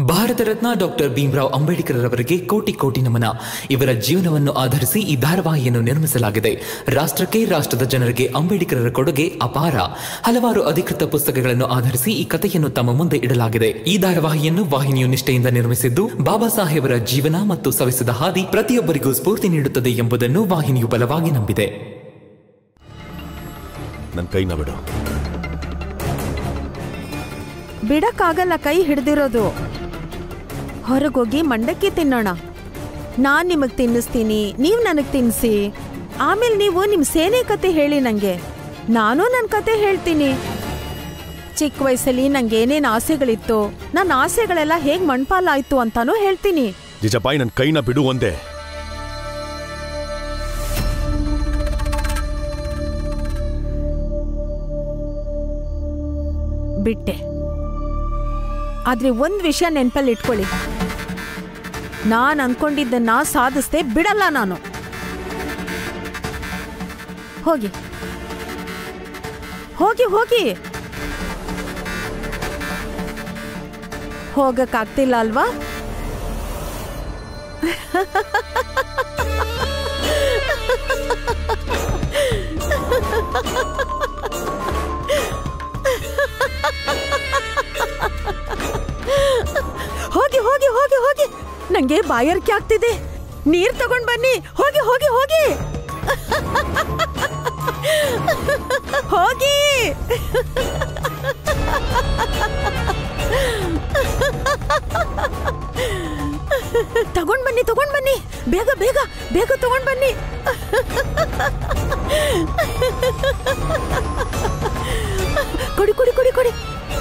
Bharat Ratna doctor Bhimrao Ambedkar ಅವರಿಗೆ ಕೋಟಿ ಕೋಟಿ ನಮನ ಇವರ ಜೀವನವನ್ನು ಆಧರಿಸಿ ಈ ಧಾರಾವಾಹಿಯನ್ನು ನಿರ್ಮಿಸಲಾಗಿದೆ ರಾಷ್ಟ್ರಕ್ಕೆ ರಾಷ್ಟ್ರದ ಜನರಿಗೆ ಅಂಬೇಡ್ಕರರ ಕೊಡುಗೆ ಅಪಾರ ಹಲವಾರು ಅಧಿಕೃತ ಪುಸ್ತಕಗಳನ್ನು ಆಧರಿಸಿ ಈ ಕಥೆಯನ್ನು ತಮ್ಮ ಮುಂದೆ ಇಡಲಾಗಿದೆ ಈ ಧಾರಾವಾಹಿಯನ್ನು ವಾಹಿನಿಯು ನಿಷ್ಠೆಯಿಂದ ನಿರ್ಮಿಸಿದ್ದು ಬಾಬಾ ಸಾಹೇಬರ ಜೀವನ ಮತ್ತು ಸವಿಸಿದ ಹಾದಿ ಪ್ರತಿಯೊಬ್ಬರಿಗೂ ಸ್ಫೂರ್ತಿ ನೀಡುತ್ತದೆ ಎಂಬುದನ್ನು ವಾಹಿನಿಯು ಬಲವಾಗಿ ನಂಬಿದೆ ನನ್ನ ಕೈನ ಬಿಡು ಬಿಡಕ್ಕಾಗಲ್ಲ ಕೈ ಹಿಡ್ದಿರೋದು ಹೊರಗೋಗಿ ಮಂಡಕ್ಕಿ ತಿನ್ನೋಣ ನಾನ್ ನಿಮಗ್ ತಿನ್ನಿಸ್ತೀನಿ ನೀವ್ ನನಗ್ ತಿನ್ಸಿ ಆಮೇಲೆ ನೀವು ನಿಮ್ ಸೇನೆ ಕತೆ ಹೇಳಿ ನಂಗೆ ನಾನು ನನ್ ಕತೆ ಹೇಳ್ತೀನಿ ಚಿಕ್ಕ ವಯಸ್ಸಲ್ಲಿ ನಂಗೆ ಏನೇನ್ ಆಸೆಗಳಿತ್ತು ನನ್ನ ಆಸೆಗಳೆಲ್ಲ ಹೇಗ್ ಮಣ್ಪಾಲಾಯ್ತು ಅಂತಾನೂ ಹೇಳ್ತೀನಿ ಜಿಜಪಾಯಿ ನನ್ನ ಕೈನ ಬಿಡು ಒಂದೇ ಬಿಟ್ಟೆ ಆದ್ರೆ ಒಂದ್ ವಿಷಯ ನೆನ್ಪಲ್ಲಿ ಇಟ್ಕೊಳ್ಳಿ ನಾನ್ ಅನ್ಕೊಂಡಿದ್ದನ್ನ ಸಾಧಿಸ್ದೆ ಬಿಡಲ್ಲ ನಾನು ಹೋಗಿ ಹೋಗಿ ಹೋಗಿ ಹೋಗಕ್ಕಾಗ್ತಿಲ್ಲ ಅಲ್ವಾ ಹೋಗಿ ಹೋಗಿ ಹೋಗಿ ಹೋಗಿ ನಂಗೆ ಬಾಯಾರಿಕೆ ಆಗ್ತಿದೆ ನೀರ್ ತಗೊಂಡ್ ಬನ್ನಿ ಹೋಗಿ ಹೋಗಿ ಹೋಗಿ ಹೋಗಿ ತಗೊಂಡ್ ಬನ್ನಿ ತಗೊಂಡ್ ಬನ್ನಿ ಬೇಗ ಬೇಗ ಬೇಗ ತಗೊಂಡ್ ಬನ್ನಿ ಕೊಡಿ ಕೊಡಿ ಕೊಡಿ ಕೊಡಿ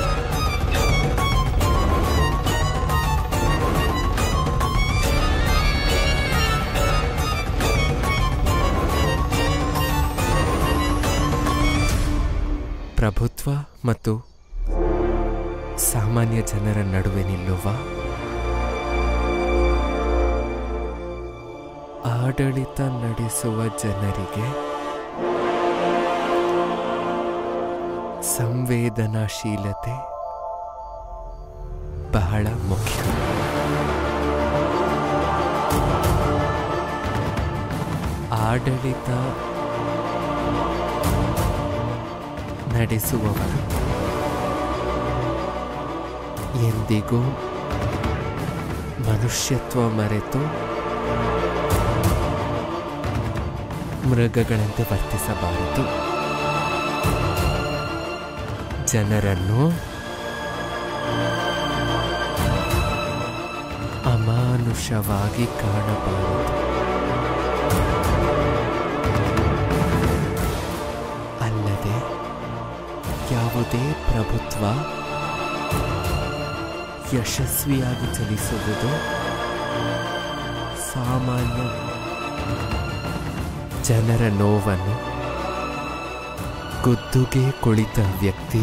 ಪ್ರಭುತ್ವ ಮತ್ತು ಸಾಮಾನ್ಯ ಜನರ ನಡುವೆ ನಿಲ್ಲುವ ಆಡಳಿತ ನಡೆಸುವ ಜನರಿಗೆ ಸಂವೇದನಾಶೀಲತೆ ಬಹಳ ಮುಖ್ಯ ಆಡಳಿತ ನಡೆಸುವವರು ಎಂದಿಗೂ ಮನುಷ್ಯತ್ವ ಮರೆತು ಮೃಗಗಳಂತೆ ವರ್ತಿಸಬಾರದು ಜನರನ್ನು ಅಮಾನುಷವಾಗಿ ಕಾಣಬಾರದು ಅಲ್ಲದೆ ಯಾವುದೇ ಪ್ರಭುತ್ವ ಯಶಸ್ವಿಯಾಗಿ ಚಲಿಸುವುದು ಸಾಮಾನ್ಯ ಜನರ ನೋವನ್ನು ಗುದ್ದುಗೆ ಕುಳಿತ ವ್ಯಕ್ತಿ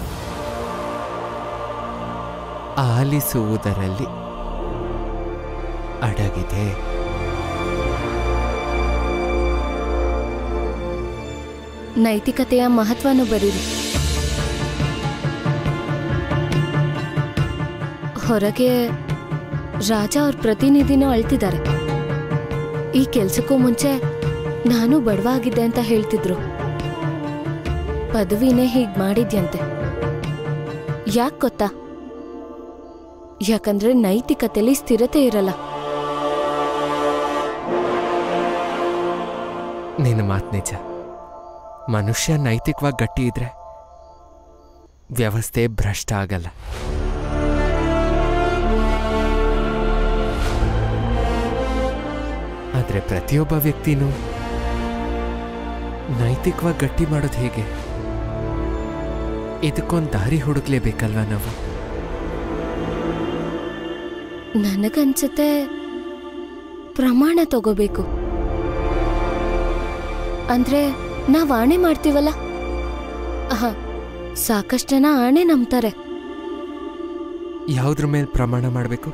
ಆಲಿಸುವುದರಲ್ಲಿ ಅಡಗಿದೆ ನೈತಿಕತೆಯ ಮಹತ್ವನು ಬರೀರಿ ಹೊರಗೆ ರಾಜ ಅವ್ರ ಪ್ರತಿನಿಧಿನೂ ಅಳ್ತಿದ್ದಾರೆ ಈ ಕೆಲ್ಸಕ್ಕೂ ಮುಂಚೆ ನಾನು ಬಡವ ಆಗಿದ್ದೆ ಅಂತ ಹೇಳ್ತಿದ್ರು ಪದವಿನೇ ಹೀಗ್ ಮಾಡಿದ್ಯಂತೆ ಯಾಕ್ ಗೊತ್ತಾ ಯಾಕಂದ್ರೆ ನೈತಿಕತೆಲಿ ಸ್ಥಿರತೆ ಇರಲ್ಲ ನಿನ್ನ ಮಾತು ನಿಜ ಮನುಷ್ಯ ನೈತಿಕವಾಗಿ ಗಟ್ಟಿ ಇದ್ರೆ ವ್ಯವಸ್ಥೆ ಭ್ರಷ್ಟ ಆಗಲ್ಲ ಆದ್ರೆ ಪ್ರತಿಯೊಬ್ಬ ವ್ಯಕ್ತಿನೂ ನೈತಿಕವಾಗಿ ಗಟ್ಟಿ ಮಾಡೋದು ಹೇಗೆ ಇದಕ್ಕೊಂದು ದಾರಿ ಹುಡುಕ್ಲೇಬೇಕಲ್ವಾ ನಾವು ನನಗನ್ಸುತ್ತೆ ಪ್ರಮಾಣ ತಗೋಬೇಕು ಅಂದ್ರೆ ನಾವ್ ಆಣೆ ಮಾಡ್ತೀವಲ್ಲ ಆಹಾ, ಸಾಕಷ್ಟು ಜನ ಆಣೆ ನಂಬ್ತಾರೆ ಯಾವುದ್ರ ಮೇಲೆ ಪ್ರಮಾಣ ಮಾಡಬೇಕು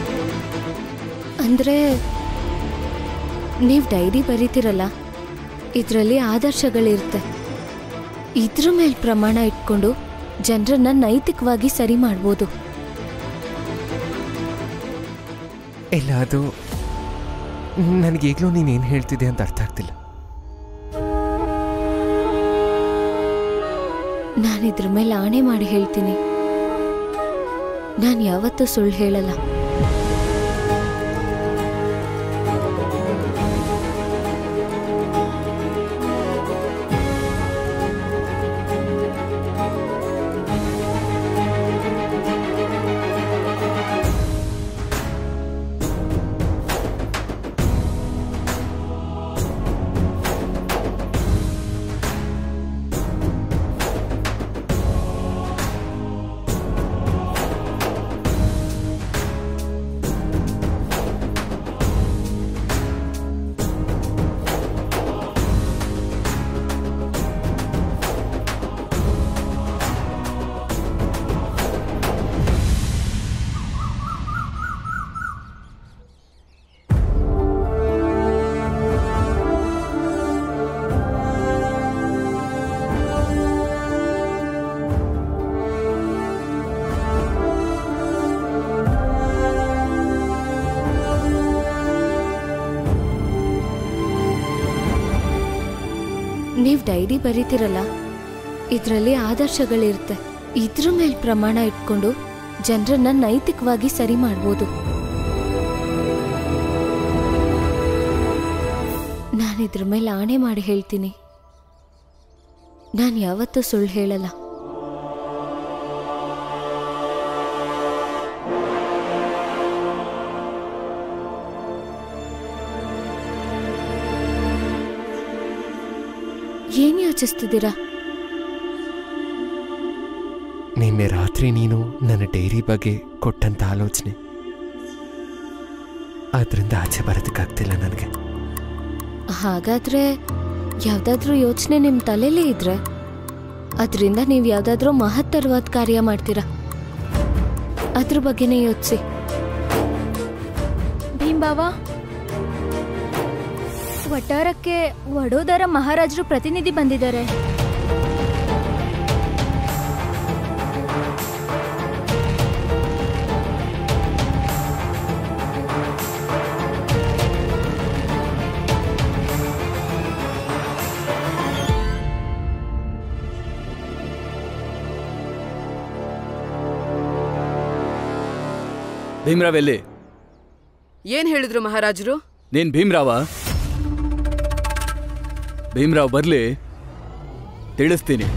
ಅಂದ್ರೆ ನೀವ್ ಡೈರಿ ಬರೀತಿರಲ್ಲ ಇದರಲ್ಲಿ ಆದರ್ಶಗಳಿರುತ್ತೆ ಇದ್ರ ಮೇಲೆ ಪ್ರಮಾಣ ಇಟ್ಕೊಂಡು ಜನರನ್ನ ನೈತಿಕವಾಗಿ ಸರಿ ಮಾಡ್ಬೋದು ಇಲ್ಲ ಅದು ನನಗೀಗಲೂ ನೀನೇನು ಹೇಳ್ತಿದ್ದೆ ಅಂತ ಅರ್ಥ ಆಗ್ತಿಲ್ಲ ನಾನು ಇದ್ರ ಮೇಲೆ ಆಣೆ ಮಾಡಿ ಹೇಳ್ತೀನಿ ನಾನು ಯಾವತ್ತೂ ಸುಳ್ಳು ಹೇಳಲ್ಲ ನೀವು ಡೈರಿ ಬರೀತಿರಲ್ಲ ಇದರಲ್ಲಿ ಆದರ್ಶಗಳಿರುತ್ತೆ ಇದ್ರ ಮೇಲೆ ಪ್ರಮಾಣ ಇಟ್ಕೊಂಡು ಜನರನ್ನ ನೈತಿಕವಾಗಿ ಸರಿ ಮಾಡ್ಬೋದು ನಾನು ಇದ್ರ ಮೇಲೆ ಆಣೆ ಮಾಡಿ ಹೇಳ್ತೀನಿ ನಾನು ಯಾವತ್ತೂ ಸುಳ್ಳು ಹೇಳಲ್ಲ ಏನ್ ಯೋಚಿಸ್ತಿದ್ದೀರಾ ನಿನ್ನೆ ರಾತ್ರಿ ನೀನು ನನ್ನ ಡೈರಿ ಬಗ್ಗೆ ಕೊಟ್ಟಂತ ಆಲೋಚನೆ ಅದರಿಂದ ಆಚೆ ಬರೋದಕ್ಕಾಗ್ತಿಲ್ಲ ನನಗೆ ಹಾಗಾದ್ರೆ ಯಾವ್ದಾದ್ರೂ ಯೋಚನೆ ನಿಮ್ ತಲೆಲೇ ಇದ್ರೆ ಅದರಿಂದ ನೀವು ಯಾವ್ದಾದ್ರೂ ಮಹತ್ತರವಾದ ಕಾರ್ಯ ಮಾಡ್ತೀರಾ ಅದ್ರ ಬಗ್ಗೆನೇ ಯೋಚಿಸಿ ಭೀಂಬಾವ ವಟಾರಕ್ಕೆ ವಡೋದರ ಮಹಾರಾಜರು ಪ್ರತಿನಿಧಿ ಬಂದಿದ್ದಾರೆ ಭೀಮ್ರಾವ್ ಎಲ್ಲಿ ಏನ್ ಹೇಳಿದ್ರು ಮಹಾರಾಜರು ನೀನ್ ಭೀಮ್ರಾವ ಭೀಮ್ರಾವ್ ಬರ್ಲಿ ತಿಳಿಸ್ತೀನಿ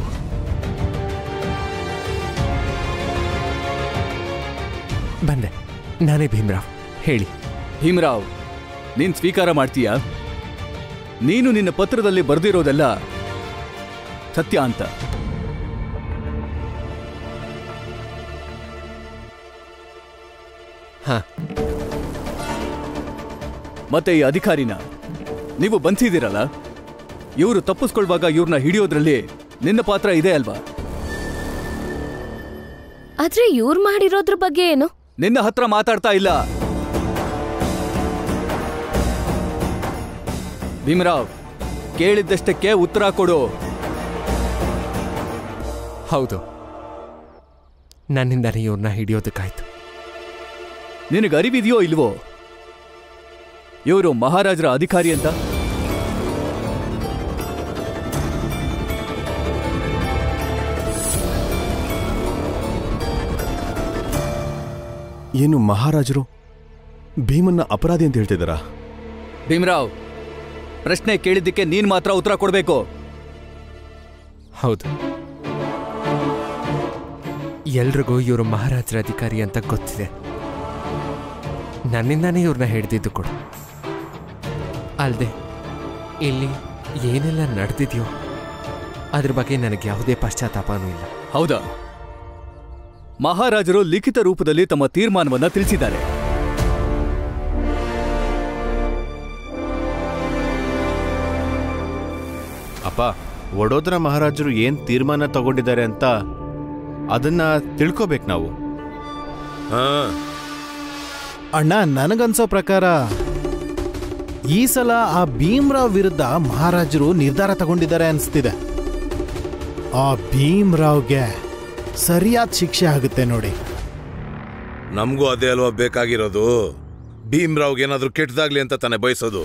ಬಂದೆ ನಾನೇ ಭೀಮ್ರಾವ್ ಹೇಳಿ ಭೀಮ್ರಾವ್ ನೀನ್ ಸ್ವೀಕಾರ ಮಾಡ್ತೀಯಾ ನೀನು ನಿನ್ನ ಪತ್ರದಲ್ಲಿ ಬರೆದಿರೋದೆಲ್ಲ ಸತ್ಯ ಅಂತ ಹಾ ಮತ್ತೆ ಈ ಅಧಿಕಾರಿನ ನೀವು ಬಂಧಿಸಿದಿರಲ್ಲ ಇವರು ತಪ್ಪಿಸ್ಕೊಳ್ವಾಗ ಇವ್ರನ್ನ ಹಿಡಿಯೋದ್ರಲ್ಲಿ ನಿನ್ನ ಪಾತ್ರ ಇದೆ ಅಲ್ವಾ ಆದ್ರೆ ಇವ್ರು ಮಾಡಿರೋದ್ರ ಬಗ್ಗೆ ಏನು ನಿನ್ನ ಹತ್ರ ಮಾತಾಡ್ತಾ ಇಲ್ಲ ಭೀಮರಾವ್ ಕೇಳಿದ್ದಷ್ಟಕ್ಕೆ ಉತ್ತರ ಕೊಡು ಹೌದು ನನ್ನಿಂದನೇ ಇವ್ರನ್ನ ಹಿಡಿಯೋದಕ್ಕಾಯ್ತು ನಿನಗೆ ಅರಿವಿದೆಯೋ ಇಲ್ವೋ ಇವರು ಮಹಾರಾಜರ ಅಧಿಕಾರಿ ಅಂತ ಏನು ಮಹಾರಾಜರು ಭೀಮನ್ನ ಅಪರಾಧಿ ಅಂತ ಹೇಳ್ತಿದ್ದಾರಾ ಭೀಮರಾವ್ ಪ್ರಶ್ನೆ ಕೇಳಿದ್ದಕ್ಕೆ ನೀನ್ ಮಾತ್ರ ಉತ್ತರ ಕೊಡ್ಬೇಕು ಹೌದು ಎಲ್ರಿಗೂ ಇವರು ಮಹಾರಾಜರ ಅಧಿಕಾರಿ ಅಂತ ಗೊತ್ತಿದೆ ನನ್ನಿಂದಾನೇ ಇವ್ರನ್ನ ಹಿಡ್ದಿದ್ದು ಕೊಡು ಅಲ್ಲದೆ ಇಲ್ಲಿ ಏನೆಲ್ಲ ನಡೆದಿದೆಯೋ ಅದ್ರ ಬಗ್ಗೆ ನನಗೆ ಯಾವುದೇ ಪಶ್ಚಾತ್ತಾಪನೂ ಇಲ್ಲ ಹೌದಾ ಮಹಾರಾಜರು ಲಿಖಿತ ರೂಪದಲ್ಲಿ ತಮ್ಮ ತೀರ್ಮಾನವನ್ನ ತಿಳಿಸಿದ್ದಾರೆ ಅಪ್ಪ ವಡೋದರ ಮಹಾರಾಜರು ಏನ್ ತೀರ್ಮಾನ ತಗೊಂಡಿದ್ದಾರೆ ಅಂತ ಅದನ್ನ ತಿಳ್ಕೋಬೇಕು ನಾವು ಅಣ್ಣ ನನಗನ್ಸೋ ಪ್ರಕಾರ ಈ ಸಲ ಆ ಭೀಮ್ರಾವ್ ವಿರುದ್ಧ ಮಹಾರಾಜರು ನಿರ್ಧಾರ ತಗೊಂಡಿದ್ದಾರೆ ಅನಿಸ್ತಿದೆ ಆ ಭೀಮ್ರಾವ್ಗೆ ಸರಿಯಾದ ಶಿಕ್ಷೆ ಆಗುತ್ತೆ ನೋಡಿ ನಮಗೂ ಅದೇ ಅಲ್ವಾ ಬೇಕಾಗಿರೋದು ಭೀಮ್ರಾವ್ಗೆ ಏನಾದ್ರೂ ಕೆಟ್ಟದಾಗ್ಲಿ ಅಂತ ತಾನೇ ಬಯಸೋದು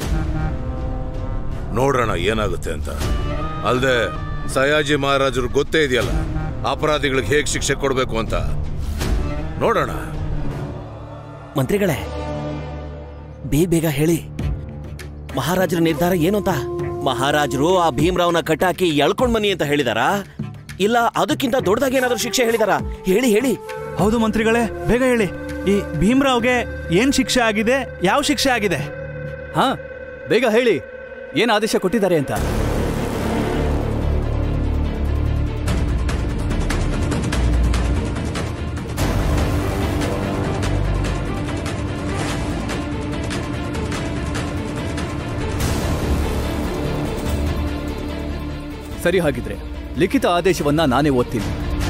ನೋಡೋಣ ಏನಾಗುತ್ತೆ ಅಂತ ಅಲ್ದೆ ಸಯಾಜಿ ಮಹಾರಾಜರು ಗೊತ್ತೇ ಇದೆಯಲ್ಲ ಅಪರಾಧಿಗಳಿಗೆ ಹೇಗೆ ಶಿಕ್ಷೆ ಕೊಡಬೇಕು ಅಂತ ನೋಡೋಣ ಮಂತ್ರಿಗಳೇ ಬೇಗ ಬೇಗ ಹೇಳಿ ಮಹಾರಾಜರ ನಿರ್ಧಾರ ಏನು ಅಂತ ಮಹಾರಾಜರು ಆ ಭೀಮ್ರಾವ್ನ ಕಟ್ಟಾಕಿ ಎಳ್ಕೊಂಡ್ ಬನ್ನಿ ಅಂತ ಹೇಳಿದಾರಾ ಇಲ್ಲ ಅದಕ್ಕಿಂತ ದೊಡ್ಡದಾಗಿ ಏನಾದ್ರೂ ಶಿಕ್ಷೆ ಹೇಳಿದಾರಾ ಹೇಳಿ ಹೇಳಿ ಹೌದು ಮಂತ್ರಿಗಳೇ ಬೇಗ ಹೇಳಿ ಈ ಭೀಮ್ರಾವ್ಗೆ ಏನ್ ಶಿಕ್ಷೆ ಆಗಿದೆ ಯಾವ ಶಿಕ್ಷೆ ಆಗಿದೆ ಹಾ ಬೇಗ ಹೇಳಿ ಏನ್ ಆದೇಶ ಕೊಟ್ಟಿದ್ದಾರೆ ಅಂತ ಸರಿ ಹಾಗಿದ್ರೆ ಲಿಖಿತ ಆದೇಶವನ್ನ ನಾನೇ ಓದ್ತೀನಿ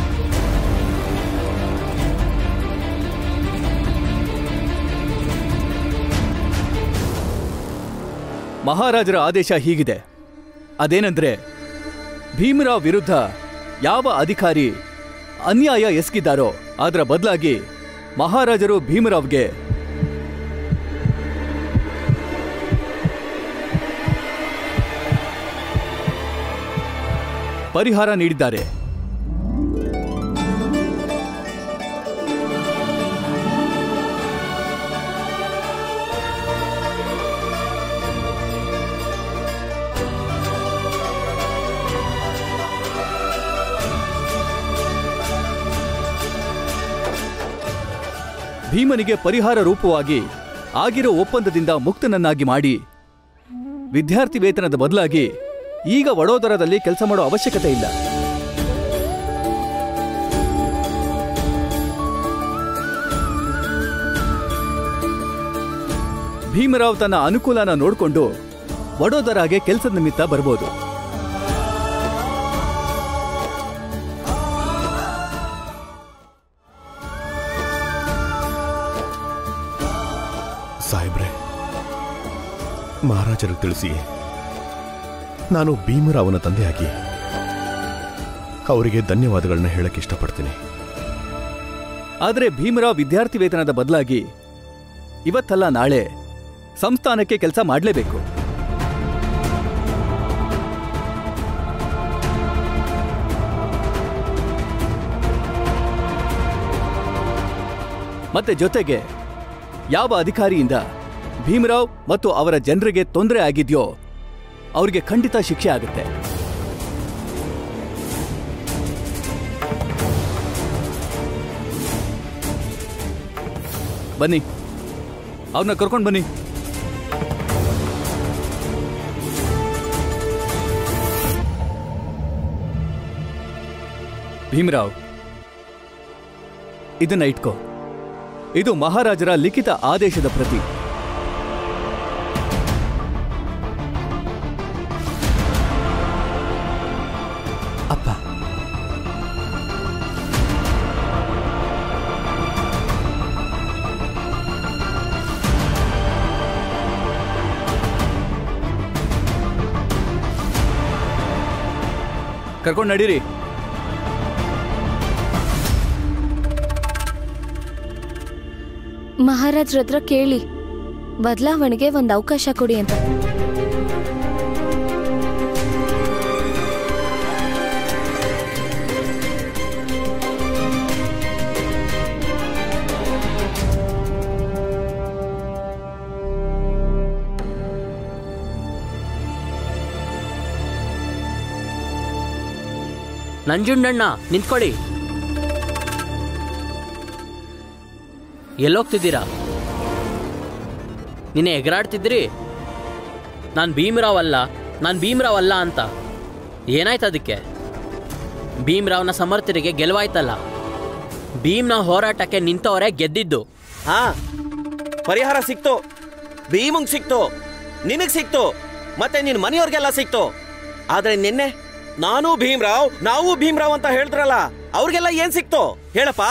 ಮಹಾರಾಜರ ಆದೇಶ ಹೀಗಿದೆ ಅದೇನೆಂದ್ರೆ ಭೀಮರಾವ್ ವಿರುದ್ಧ ಯಾವ ಅಧಿಕಾರಿ ಅನ್ಯಾಯ ಎಸಗಿದ್ದಾರೋ ಅದರ ಬದಲಾಗಿ ಮಹಾರಾಜರು ಭೀಮರಾವ್ಗೆ ಪರಿಹಾರ ನೀಡಿದ್ದಾರೆ ಭೀಮನಿಗೆ ಪರಿಹಾರ ರೂಪವಾಗಿ ಆಗಿರೋ ಒಪ್ಪಂದದಿಂದ ಮುಕ್ತನನ್ನಾಗಿ ಮಾಡಿ ವಿದ್ಯಾರ್ಥಿ ವೇತನದ ಬದಲಾಗಿ ಈಗ ವಡೋದರದಲ್ಲಿ ಕೆಲಸ ಮಾಡೋ ಅವಶ್ಯಕತೆ ಇಲ್ಲ ಭೀಮರಾವ್ ತನ್ನ ಅನುಕೂಲನ ನೋಡಿಕೊಂಡು ವಡೋದರಾಗೆ ಕೆಲಸದ ನಿಮಿತ್ತ ಬರ್ಬೋದು ಸಾಹೇಬ್ರೆ ಮಹಾರಾಜರಿಗೆ ತಿಳಿಸಿ ನಾನು ಭೀಮರಾವನ ತಂದೆಯಾಗಿ ಅವರಿಗೆ ಧನ್ಯವಾದಗಳನ್ನ ಹೇಳಕ್ ಇಷ್ಟಪಡ್ತೀನಿ ಆದರೆ ಭೀಮರಾವ್ ವಿದ್ಯಾರ್ಥಿ ವೇತನದ ಬದಲಾಗಿ ಇವತ್ತಲ್ಲ ನಾಳೆ ಸಂಸ್ಥಾನಕ್ಕೆ ಕೆಲಸ ಮಾಡಲೇಬೇಕು ಮತ್ತೆ ಜೊತೆಗೆ ಯಾವ ಅಧಿಕಾರಿಯಿಂದ ಭೀಮರಾವ್ ಮತ್ತು ಅವರ ಜನರಿಗೆ ತೊಂದರೆ ಆಗಿದೆಯೋ ಅವರಿಗೆ ಖಂಡಿತ ಶಿಕ್ಷೆ ಆಗುತ್ತೆ ಬನ್ನಿ ಅವ್ರನ್ನ ಕರ್ಕೊಂಡು ಬನ್ನಿ ಭೀಮರಾವ್ ಇದನ್ನ ಇಟ್ಕೋ ಇದು ಮಹಾರಾಜರ ಲಿಖಿತ ಆದೇಶದ ಪ್ರತಿ ಅಪ್ಪ ಕರ್ಕೊಂಡು ನಡೀರಿ ಮಹಾರಾಜ್ರ ಹತ್ರ ಕೇಳಿ ಬದಲಾವಣೆಗೆ ಒಂದು ಅವಕಾಶ ಕೊಡಿ ಅಂತ ನಂಜುಂಡಣ್ಣ ನಿಂತ್ಕೊಳ್ಳಿ ಎಲ್ಲೋಗ್ತಿದ್ದೀರಾ ನಿನ್ನೆ ಎಗರಾಡ್ತಿದ್ರಿ ನಾನು ಭೀಮರಾವ್ ಅಲ್ಲ ನಾನು ಭೀಮರಾವ್ ಅಲ್ಲ ಅಂತ ಏನಾಯ್ತು ಅದಕ್ಕೆ ಭೀಮರಾವ್ನ ಸಮರ್ಥರಿಗೆ ಗೆಲುವಾಯ್ತಲ್ಲ ಭೀಮ್ನ ಹೋರಾಟಕ್ಕೆ ನಿಂತವರೇ ಗೆದ್ದಿದ್ದು ಹಾ ಪರಿಹಾರ ಸಿಕ್ತು ಭೀಮಂಗ್ ಸಿಕ್ತು ನಿನಗ್ ಸಿಕ್ತು ಮತ್ತೆ ನಿನ್ ಮನೆಯವ್ರಿಗೆಲ್ಲ ಸಿಕ್ತು ಆದ್ರೆ ನಿನ್ನೆ ನಾನು ಭೀಮ್ರಾವ್ ನಾವು ಭೀಮ್ರಾವ್ ಅಂತ ಹೇಳಿದ್ರಲ್ಲ ಅವ್ರಿಗೆಲ್ಲ ಏನ್ ಸಿಕ್ತು ಹೇಳಪ್ಪ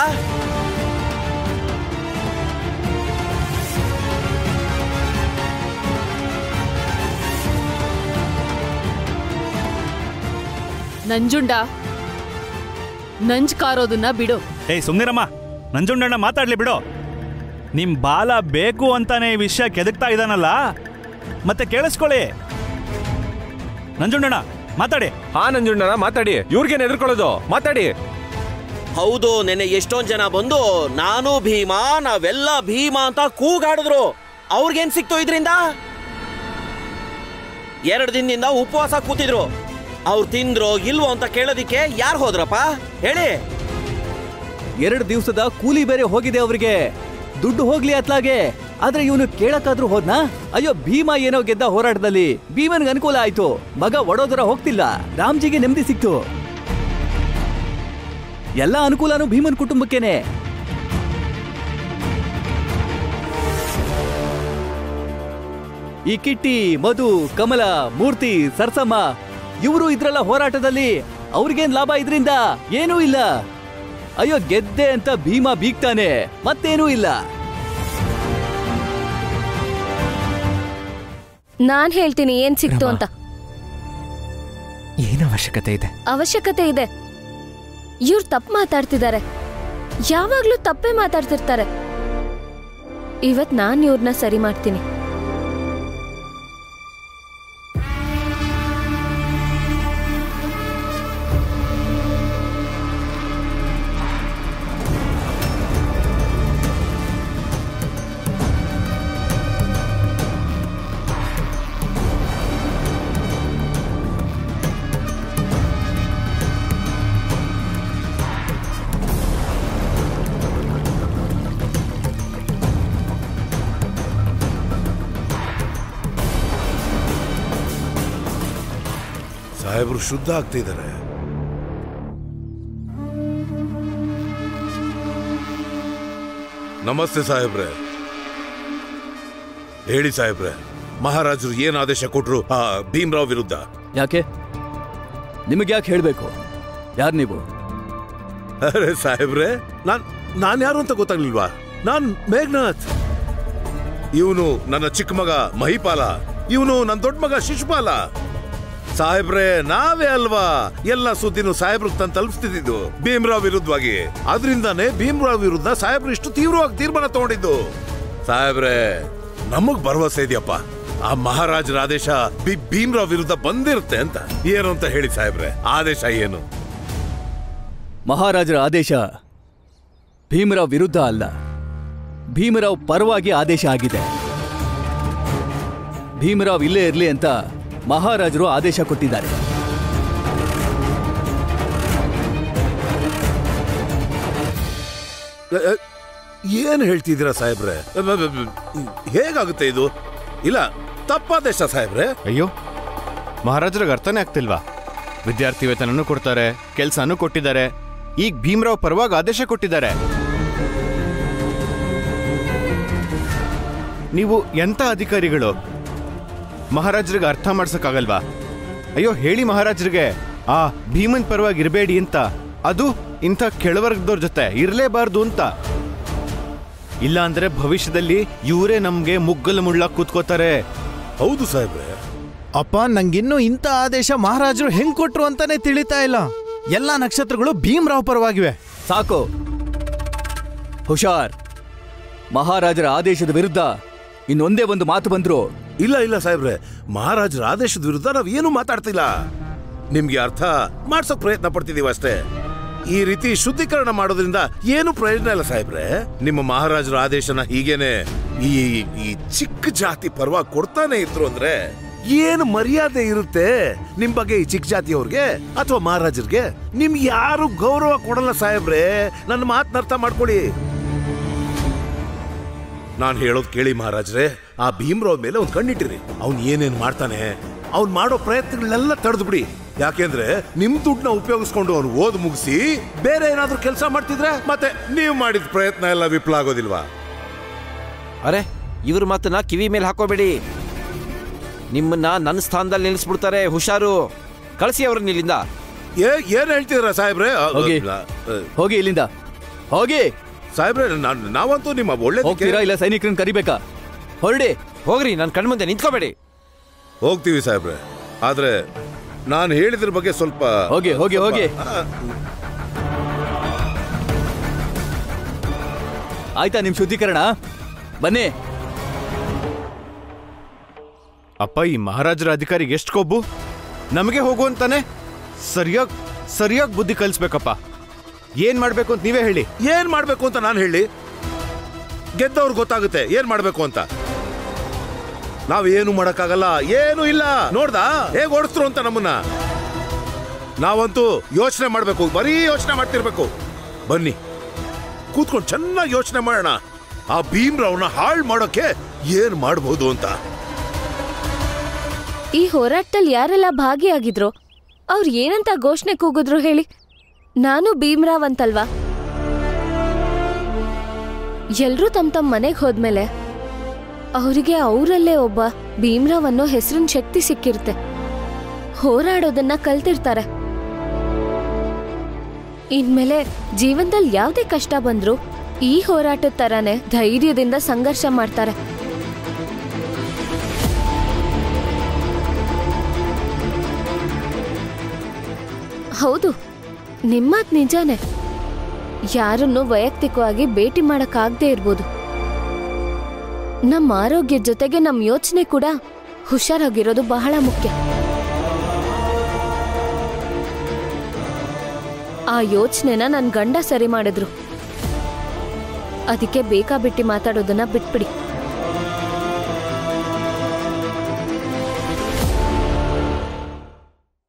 ನಂಜುಂಡ ನಂಜ್ ಕಾರೋದನ್ನ ಬಿಡು ಏಯ್ ಸುಮ್ನಿರಮ್ಮ ನಂಜುಂಡಣ್ಣ ಮಾತಾಡ್ಲಿ ಬಿಡು ನಿಮ್ ಬಾಲ ಬೇಕು ಅಂತಾನೆ ಈ ವಿಷಯ ಕೆದಕ್ತಾ ಇದ್ದಾನಲ್ಲ ಮತ್ತೆ ಕೇಳಿಸ್ಕೊಳ್ಳಿ ನಂಜುಂಡಣ್ಣ ಮಾತಾಡಿ ಹಾ ನಂಜುಂಡಣ್ಣ ಮಾತಾಡಿ ಇವ್ರಿಗೇನು ಎದುರ್ಕೊಳ್ಳೋದು ಮಾತಾಡಿ ಹೌದು ನೆನ್ನೆ ಎಷ್ಟೊಂದ್ ಜನ ಬಂದು ನಾನು ಭೀಮಾ ನಾವೆಲ್ಲ ಭೀಮಾ ಅಂತ ಕೂಗಾಡಿದ್ರು ಅವ್ರಿಗೇನ್ ಸಿಕ್ತು ಇದರಿಂದ ಎರಡು ದಿನದಿಂದ ಉಪವಾಸ ಕೂತಿದ್ರು ಅವ್ರು ತಿಂದ್ರೋ ಇಲ್ವೋ ಅಂತ ಕೇಳೋದಿಕ್ಕೆ ಯಾರು ಹೋದ್ರಪ್ಪ ಹೇಳಿ ಎರಡು ದಿವಸದ ಕೂಲಿ ಬೇರೆ ಹೋಗಿದೆ ಅವರಿಗೆ ದುಡ್ಡು ಹೋಗ್ಲಿ ಅತ್ಲಾಗೆ ಆದ್ರೆ ಇವನು ಕೇಳಕ್ಕಾದ್ರೂ ಹೋದ್ನಾ ಅಯ್ಯೋ ಭೀಮಾ ಏನೋ ಗೆದ್ದ ಹೋರಾಟದಲ್ಲಿ ಭೀಮನ್ಗೆ ಅನುಕೂಲ ಆಯ್ತು ಮಗ ಒಡೋದರ ಹೋಗ್ತಿಲ್ಲ ರಾಮ್ಜಿಗೆ ನೆಮ್ಮದಿ ಸಿಕ್ತು ಎಲ್ಲ ಅನುಕೂಲನೂ ಭೀಮನ್ ಕುಟುಂಬಕ್ಕೇನೆ ಈ ಕಿಟ್ಟಿ ಮಧು ಕಮಲ ಮೂರ್ತಿ ಸರ್ಸಮ್ಮ ಇವರು ಇದ್ರಲ್ಲ ಹೋರಾಟದಲ್ಲಿ ಅವ್ರಿಗೇನ್ ಲಾಭ ಇದ್ರಿಂದ ಏನೂ ಇಲ್ಲ ಅಯ್ಯೋ ಗೆದ್ದೆ ಅಂತ ಭೀಮಾ ಬೀಗ್ತಾನೆ ಮತ್ತೇನೂ ಇಲ್ಲ ನಾನ್ ಹೇಳ್ತೀನಿ ಏನ್ ಸಿಕ್ತು ಅಂತ ಏನು ಅವಶ್ಯಕತೆ ಇದೆ ಅವಶ್ಯಕತೆ ಇದೆ ಇವ್ರು ತಪ್ಪು ಮಾತಾಡ್ತಿದ್ದಾರೆ ಯಾವಾಗ್ಲೂ ತಪ್ಪೇ ಮಾತಾಡ್ತಿರ್ತಾರೆ ಇವತ್ ನಾನ್ ಇವ್ರನ್ನ ಸರಿ ಮಾಡ್ತೀನಿ ಸಾಹೇಬರು ಶುದ್ಧ ಆಗ್ತಿದ್ದಾರೆ ನಮಸ್ತೆ ಸಾಹೇಬ್ರೆ ಹೇಳಿ ಸಾಹೇಬ್ರೆ ಮಹಾರಾಜರು ಏನ್ ಆದೇಶ ಕೊಟ್ರು ಆ ಭೀಮ್ರಾವ್ ವಿರುದ್ಧ ಯಾಕೆ ನಿಮಗೆ ಯಾಕೆ ಹೇಳ್ಬೇಕು ಯಾರು ನೀವು ಅರೆ ಸಾಹೇಬ್ರೆ ನಾನ್ ನಾನ್ ಯಾರು ಅಂತ ಗೊತ್ತಾಗ್ಲಿಲ್ವಾ ನಾನ್ ಮೇಘನಾಥ್ ಇವನು ನನ್ನ ಚಿಕ್ಕ ಮಗ ಮಹಿಪಾಲ ಇವನು ನನ್ನ ದೊಡ್ಡ ಮಗ ಶಿಶುಪಾಲ ಸಾಹೇಬ್ರೆ ನಾವೇ ಅಲ್ವಾ ಎಲ್ಲ ಸುದ್ದಿನೂ ಸಾಹೇಬ್ರಿಗೆ ತಂದು ತಲುಪಿಸ್ತಿದ್ದು ಭೀಮ್ರಾವ್ ವಿರುದ್ಧವಾಗಿ ಅದರಿಂದಾನೇ ಭೀಮ್ರಾವ್ ವಿರುದ್ಧ ಸಾಹೇಬ್ರು ಇಷ್ಟು ತೀವ್ರವಾಗಿ ತೀರ್ಮಾನ ತಗೊಂಡಿದ್ದು ಸಾಹೇಬ್ರೆ ನಮಗ್ ಭರವಸೆ ಇದೆಯಪ್ಪ ಆ ಮಹಾರಾಜರ ಆದೇಶ ಬಿ ಭೀಮ್ರಾವ್ ವಿರುದ್ಧ ಬಂದಿರುತ್ತೆ ಅಂತ ಏನು ಅಂತ ಹೇಳಿ ಸಾಹೇಬ್ರೆ ಆದೇಶ ಏನು ಮಹಾರಾಜರ ಆದೇಶ ಭೀಮರಾವ್ ವಿರುದ್ಧ ಅಲ್ಲ ಭೀಮರಾವ್ ಪರವಾಗಿ ಆದೇಶ ಆಗಿದೆ ಭೀಮರಾವ್ ಇಲ್ಲೇ ಇರಲಿ ಅಂತ ಮಹಾರಾಜರು ಆದೇಶ ಕೊಟ್ಟಿದ್ದಾರೆ ಅ- ಅ- ಏನ್ ಹೇಳ್ತಿದ್ದೀರಾ ಸಾಹೇಬ್ರೆ ಅ- ಅ- ಅ- ಹೇಗಾಗುತ್ತೆ ಇದು ಇಲ್ಲ ತಪ್ಪಾದೇಶ ಸಾಹೇಬ್ರೆ ಅಯ್ಯೋ ಮಹಾರಾಜರಿಗೆ ಅರ್ಥನೇ ಆಗ್ತಿಲ್ವಾ ವಿದ್ಯಾರ್ಥಿ ವೇತನನೂ ಕೊಡ್ತಾರೆ ಕೆಲಸನೂ ಕೊಟ್ಟಿದ್ದಾರೆ ಈಗ ಭೀಮ್ರಾವ್ ಪರವಾಗಿ ಆದೇಶ ಕೊಟ್ಟಿದ್ದಾರೆ ನೀವು ಎಂತ ಅಧಿಕಾರಿಗಳು ಮಹಾರಾಜರಿಗೆ ಅರ್ಥ ಮಾಡ್ಸಕ್ಕಾಗಲ್ವಾ ಅಯ್ಯೋ ಹೇಳಿ ಮಹಾರಾಜರಿಗೆ ಆ ಭೀಮನ್ ಪರವಾಗಿ ಇರಬೇಡಿ ಅಂತ ಅದು ಇಂಥ ಕೆಳವರ್ಗದವ್ರ ಜೊತೆ ಇರಲೇಬಾರ್ದು ಅಂತ ಇಲ್ಲ ಅಂದ್ರೆ ಭವಿಷ್ಯದಲ್ಲಿ ಇವರೇ ನಮ್ಗೆ ಮುಗ್ಗಲು ಮುಳ್ಳ ಕೂತ್ಕೋತಾರೆ ಹೌದು ಸಾಹೇಬ್ರೆ ಅಪ್ಪ ನಂಗಿನ್ನೂ ಇಂಥ ಆದೇಶ ಮಹಾರಾಜರು ಹೆಂಗ್ ಕೊಟ್ರು ಅಂತಾನೆ ತಿಳಿತಾ ಇಲ್ಲ ಎಲ್ಲಾ ನಕ್ಷತ್ರಗಳು ಭೀಮ್ರಾವ್ ಪರವಾಗಿವೆ ಸಾಕು ಹುಷಾರ್ ಮಹಾರಾಜರ ಆದೇಶದ ವಿರುದ್ಧ ಇನ್ನೊಂದೇ ಒಂದು ಮಾತು ಬಂದ್ರು ಇಲ್ಲ ಇಲ್ಲ ಸಾಹೇಬ್ರೆ ಮಹಾರಾಜರ ಆದೇಶದ ವಿರುದ್ಧ ನಾವ್ ಏನು ಮಾತಾಡ್ತಿಲ್ಲ ನಿಮ್ಗೆ ಅರ್ಥ ಮಾಡ್ಸೋಕ್ ಪ್ರಯತ್ನ ಪಡ್ತಿದೀವಿ ಅಷ್ಟೇ ಈ ರೀತಿ ಶುದ್ಧೀಕರಣ ಮಾಡೋದ್ರಿಂದ ಏನು ಪ್ರಯೋಜನ ಇಲ್ಲ ಸಾಹೇಬ್ರೆ ನಿಮ್ಮ ಮಹಾರಾಜರ ಆದೇಶನ ಹೀಗೇನೆ ಈ ಈ ಚಿಕ್ಕ ಜಾತಿ ಪರವಾಗಿ ಕೊಡ್ತಾನೆ ಇದ್ರು ಅಂದ್ರೆ ಏನು ಮರ್ಯಾದೆ ಇರುತ್ತೆ ನಿಮ್ ಬಗ್ಗೆ ಈ ಚಿಕ್ಕ ಜಾತಿಯವ್ರಿಗೆ ಅಥವಾ ಮಹಾರಾಜರಿಗೆ ನಿಮ್ಗೆ ಯಾರು ಗೌರವ ಕೊಡಲ್ಲ ಸಾಹೇಬ್ರೆ ನನ್ನ ಮಾತನ್ನ ಅರ್ಥ ಮಾಡ್ಕೊಳ್ಳಿ ನಾನು ಹೇಳೋದು ಕೇಳಿ ಮಹಾರಾಜ್ರೆ ಆ ಭೀಮ್ರಾವ್ ಮೇಲೆ ಒಂದು ಕಣ್ಣಿಟ್ಟಿರಿ ಅವ್ನ್ ಏನೇನ್ ಮಾಡ್ತಾನೆ ಅವ್ನ್ ಮಾಡೋ ಪ್ರಯತ್ನಗಳನ್ನೆಲ್ಲ ತಡೆದು ಬಿಡಿ ಯಾಕೆಂದ್ರೆ ನಿಮ್ ದುಡ್ಡನ್ನ ಉಪಯೋಗಿಸ್ಕೊಂಡು ಅವ್ನು ಓದ್ ಮುಗಿಸಿ ಬೇರೆ ಏನಾದ್ರೂ ಕೆಲಸ ಮಾಡ್ತಿದ್ರೆ ಮತ್ತೆ ನೀವು ಮಾಡಿದ ಪ್ರಯತ್ನ ಎಲ್ಲ ವಿಫಲ ಆಗೋದಿಲ್ವಾ ಅರೆ ಇವ್ರ ಮಾತನ್ನ ಕಿವಿ ಮೇಲೆ ಹಾಕೋಬೇಡಿ ನಿಮ್ಮನ್ನ ನನ್ನ ಸ್ಥಾನದಲ್ಲಿ ನಿಲ್ಲಿಸ್ಬಿಡ್ತಾರೆ ಹುಷಾರು ಕಳಿಸಿ ಅವ್ರನ್ನ ಇಲ್ಲಿಂದ ಏ ಏನ್ ಹೇಳ್ತಿದ್ರ ಸಾಹೇಬ್ರೆ ಅ, ಅ, ಹೋಗಿ. ಅ, ಅ, ಹೋಗಿ ಇಲ್ಲಿಂದ ಹೋಗಿ ಸಾಹೇಬ್ರೆ ನಾನ್- ನಾವಂತೂ ನಿಮ್ಮ ಒಳ್ಳೆ ಹೋಗ್ತೀರಾ ಇಲ್ಲ ಸೈನಿಕರನ್ನ ಕರಿಬೇಕಾ ಹೊರಡಿ ಹೋಗ್ರಿ ನನ್ನ ಕಣ್ಮುಂದೆ ನಿಂತ್ಕೋಬೇಡಿ ಹೋಗ್ತೀವಿ ಸಾಹೇಬ್ರೆ ಆದ್ರೆ ನಾನು ಹೇಳಿದ್ರ ಬಗ್ಗೆ ಸ್ವಲ್ಪ ಹೋಗಿ ಹೋಗಿ ಹೋಗಿ ಆಯ್ತಾ ನಿಮ್ ಶುದ್ಧೀಕರಣ ಬನ್ನಿ ಅಪ್ಪ ಈ ಮಹಾರಾಜರ ಅಧಿಕಾರಿಗೆ ಎಷ್ಟು ಕೊಬ್ಬು ನಮಗೆ ಹೋಗು ಅಂತಾನೆ ಸರಿಯಾಗಿ ಸರಿಯಾಗಿ ಬುದ್ಧಿ ಕಲಿಸ್ಬೇಕಪ್ಪ ಏನ್ ಮಾಡ್ಬೇಕು ಅಂತ ನೀವೇ ಹೇಳಿ ಏನ್ ಮಾಡ್ಬೇಕು ಅಂತ ನಾನು ಹೇಳಿ ಗೆದ್ದವ್ರು ಗೊತ್ತಾಗುತ್ತೆ ಏನ್ ಮಾಡ್ಬೇಕು ಅಂತ ನಾವೇನು ಮಾಡಕ್ಕಾಗಲ್ಲ ಏನು ಇಲ್ಲ ನೋಡ್ದಾ ಹೇಗ್ ಓಡಿಸ್ರು ಅಂತ ನಮ್ಮನ್ನ ನಾವಂತೂ ಯೋಚನೆ ಮಾಡ್ಬೇಕು ಬರೀ ಯೋಚನೆ ಮಾಡ್ತಿರ್ಬೇಕು ಬನ್ನಿ ಕೂತ್ಕೊಂಡು ಚೆನ್ನಾಗಿ ಯೋಚನೆ ಮಾಡೋಣ ಆ ಭೀಮ್ರಾವ್ನ ಹಾಳು ಮಾಡೋಕೆ ಏನ್ ಮಾಡ್ಬೋದು ಅಂತ ಈ ಹೋರಾಟದಲ್ಲಿ ಯಾರೆಲ್ಲ ಭಾಗಿಯಾಗಿದ್ರು ಅವ್ರು ಏನಂತ ಘೋಷಣೆ ಕೂಗಿದ್ರು ಹೇಳಿ ನಾನು ಭೀಮ್ರಾವ್ ಅಂತಲ್ವಾ ಎಲ್ರೂ ತಮ್ಮ ತಮ್ಮ ಮನೆಗೆ ಹೋದ್ಮೇಲೆ ಅವರಿಗೆ ಅವರಲ್ಲೇ ಒಬ್ಬ ಭೀಮ್ರಾವ್ ಅನ್ನೋ ಹೆಸರಿನ ಶಕ್ತಿ ಸಿಕ್ಕಿರುತ್ತೆ ಹೋರಾಡೋದನ್ನ ಕಲ್ತಿರ್ತಾರೆ ಇನ್ಮೇಲೆ ಜೀವನದಲ್ಲಿ ಯಾವುದೇ ಕಷ್ಟ ಬಂದ್ರು ಈ ಹೋರಾಟದ ತರಾನೇ ಧೈರ್ಯದಿಂದ ಸಂಘರ್ಷ ಮಾಡ್ತಾರೆ ಹೌದು ನಿಮ್ಮತ್ ನಿಜಾನೇ ಯಾರನ್ನು ವೈಯಕ್ತಿಕವಾಗಿ ಭೇಟಿ ಮಾಡಕ್ಕಾಗದೇ ಇರ್ಬೋದು ನಮ್ಮ ಆರೋಗ್ಯ ಜೊತೆಗೆ ನಮ್ಮ ಯೋಚನೆ ಕೂಡ ಹುಷಾರಾಗಿರೋದು ಬಹಳ ಮುಖ್ಯ ಆ ಯೋಚನೆನ ನನ್ನ ಗಂಡ ಸರಿ ಮಾಡಿದ್ರು ಅದಕ್ಕೆ ಬೇಕಾಬಿಟ್ಟಿ ಮಾತಾಡೋದನ್ನ ಬಿಟ್ಬಿಡಿ